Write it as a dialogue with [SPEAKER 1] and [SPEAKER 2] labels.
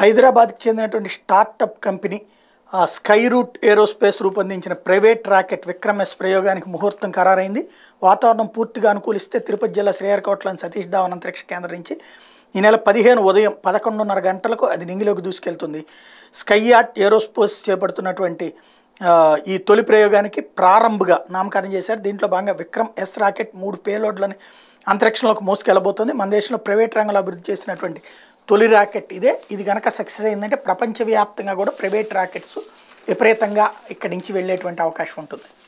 [SPEAKER 1] హైదరాబాద్కి చెందినటువంటి startup company ఆ, స్కై రూట్ ఏరోస్పేస్ రూపొందించిన ప్రైవేట్ రాకెట్ విక్రమ్ ఎస్ ప్రయోగానికి ముహూర్తం ఖరారైంది వాతావరణం పూర్తిగా అనుకూలిస్తే తిరుపతి జిల్లా శ్రీహరికోటలోని సతీష్ ధావన్ అంతరిక్ష కేంద్రం నుంచి ఈ నెల పదిహేను ఉదయం పదకొండున్నర గంటలకు అది నింగిలోకి దూసుకెళ్తుంది స్కై యాట్ ఏరోస్పేస్ చేపడుతున్నటువంటి ఆ, ఈ తొలి ప్రయోగానికి ప్రారంభగా నామకరణం చేశారు దీంట్లో భాగంగా విక్రమ్ ఎస్ రాకెట్ మూడు పేలోడ్లని అంతరిక్షంలోకి మోసుకెళ్ళబోతుంది మన దేశంలో ప్రైవేట్ రంగంలో అభివృద్ధి చేసినటువంటి తొలి రాకెట్ ఇదే ఇది కనుక సక్సెస్ అయిందంటే ప్రపంచవ్యాప్తంగా కూడా ప్రైవేట్ రాకెట్స్ విపరీతంగా ఇక్కడి నుంచి వెళ్ళేటువంటి అవకాశం ఉంటుంది